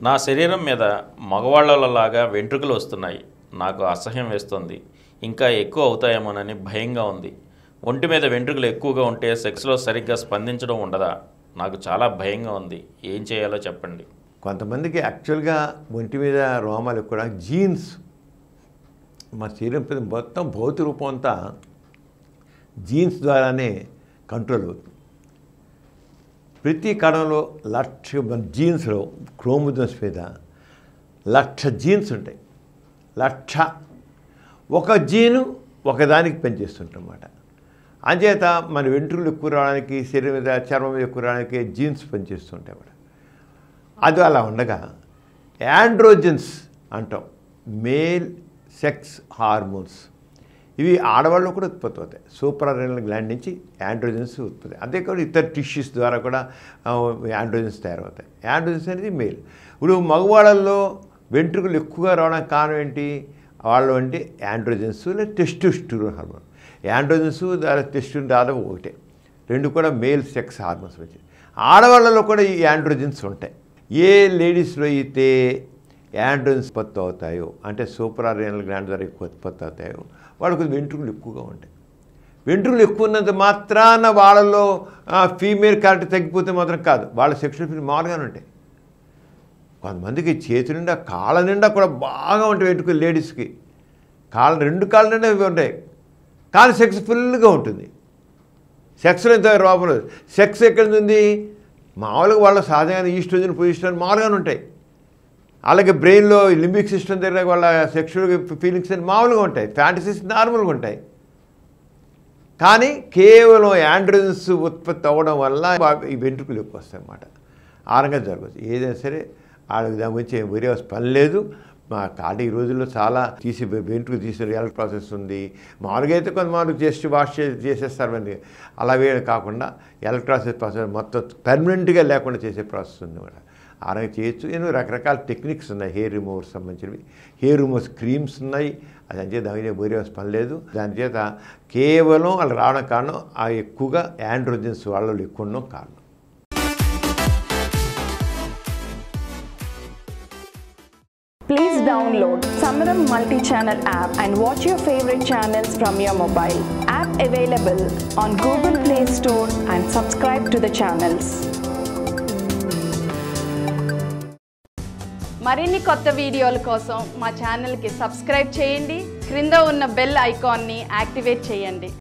నా శరీరం మీద మగవాళ్ళలాగా వెంట్రుకలు వస్తున్నాయి నాకు అసహ్యం వేస్తుంది ఇంకా ఎక్కువ అవుతాయేమోనని భయంగా ఉంది ఒంటి మీద వెంట్రుకలు ఎక్కువగా ఉంటే సెక్స్లో సరిగ్గా స్పందించడం ఉండదా నాకు చాలా భయంగా ఉంది ఏం చేయాలో చెప్పండి కొంతమందికి యాక్చువల్గా ఒంటి మీద రోమాలు కూడా జీన్స్ మా శరీరం మీద మొత్తం భౌతిక రూపం అంతా జీన్స్ ద్వారానే కంట్రోల్ అవుతుంది ప్రతి కణంలో లక్ష జీన్స్లో క్రోమోజోమ్స్ మీద లక్ష జీన్స్ ఉంటాయి లక్ష ఒక జీను ఒకదానికి పనిచేస్తుంటన్నమాట అంచేత మన వెంట్రుకలు ఎక్కువ రావడానికి శరీరం మీద చర్మం మీద ఎక్కువ రావడానికి జీన్స్ పనిచేస్తుంటాయి అన్నమాట అది అలా ఉండగా యాండ్రోజన్స్ అంటాం మేల్ సెక్స్ హార్మోన్స్ ఇవి ఆడవాళ్ళు కూడా ఉత్పత్తి అవుతాయి సూపర్ రెనల్ గ్లాండ్ నుంచి యాండ్రోజన్స్ ఉత్పత్తి అంతేకాదు ఇతర టిష్యూస్ ద్వారా కూడా యాండ్రోజన్స్ తయారవుతాయి యాండ్రోజన్స్ అనేది మేల్ ఇప్పుడు మగవాళ్ళల్లో వెంట్రుకలు ఎక్కువగా రావడానికి కారణం ఏంటి వాళ్ళు అంటే యాండ్రోజన్స్ లేదా టెస్టోస్టిరోన్ హార్మోన్ యాండ్రోజన్స్ దాని టెస్టోన్ దాదాపు ఒకటే రెండు కూడా మేల్ సెక్స్ హార్మోన్స్ వచ్చాయి ఆడవాళ్ళలో కూడా ఈ యాండ్రోజన్స్ ఉంటాయి ఏ లేడీస్లో అయితే యాండ్రోజన్స్ ఉత్పత్తి అవుతాయో అంటే సూపర్ రేనల్ గ్లాండ్ ద్వారా ఎక్కువ ఉత్పత్తి అవుతాయో వాళ్ళకు వెంట్రుకలు ఎక్కువగా ఉంటాయి వెంట్రుకలు ఎక్కువ ఉన్నంత మాత్రాన వాళ్ళలో ఫీమేల్ క్యారెక్టర్ తగ్గిపోతే మాత్రం కాదు వాళ్ళ సెక్షువల్ ఫీల్ మామూలుగానే ఉంటాయి కొంతమందికి చేతి నిండా కాళ్ళ నిండా కూడా బాగా ఉంటాయి వెంట్రుకలు లేడీస్కి కాళ్ళ రెండు కాళ్ళ నిండా ఇవి ఉంటాయి కానీ సెక్స్ ఫుల్గా ఉంటుంది సెక్స్లో ఇంత లోపల సెక్స్ ఎక్కడ ఉంది మామూలుగా వాళ్ళ సహజంగా ఈస్ట్రోజన్ పొజిషన్ మామూలుగానే ఉంటాయి అలాగే బ్రెయిన్లో లింబిక్ సిస్టమ్ దగ్గర వాళ్ళ సెక్షువల్ ఫీలింగ్స్ అని మామూలుగా ఉంటాయి ఫ్యాంటసీస్ నార్మల్గా ఉంటాయి కానీ కేవలం యాండ్రోజన్స్ ఉత్పత్తి అవ్వడం వల్ల ఈ వెంట్రుకలు ఎక్కువ వస్తాయి అన్నమాట ఆ రకంగా జరగచ్చు ఏదైనా సరే వాళ్ళకి దాని గురించి ఏం వేరే పని లేదు మా కాటి ఈ రోజుల్లో చాలా తీసి వెంట్రుకు తీసే రియల్ ప్రాసెస్ ఉంది మామూలుగా అయితే కొంతమంది జస్ట్ వాష్ చేసి చేసేస్తారు అని అలా వేయడం కాకుండా ఎలక్ట్రాసిస్ ప్రాసెస్ మొత్తం పర్మనెంట్గా లేకుండా చేసే ప్రాసెస్ ఉంది అన్నమాట ఆ రకంగా చేయొచ్చు ఎన్నో రకరకాల టెక్నిక్స్ ఉన్నాయి హెయిర్ రిమూవర్స్ సంబంధించినవి హెయిర్ రిమూవర్స్ క్రీమ్స్ ఉన్నాయి అది అంతే దాని మీద వేరే పని లేదు దాని చేత కేవలం వాళ్ళు రావడం కారణం ఆ ఎక్కువగా యాండ్రోజన్స్ వాళ్ళలో ఎక్కువ ఉండడం కారణం Please download Samaram multi-channel app and watch your favorite channels from your mobile. App available on Google Play Store and subscribe to the channels. మరిన్ని కొత్త వీడియోల కోసం మా ఛానల్కి సబ్స్క్రైబ్ చేయండి క్రింద ఉన్న బెల్ ఐకాన్ని యాక్టివేట్ చేయండి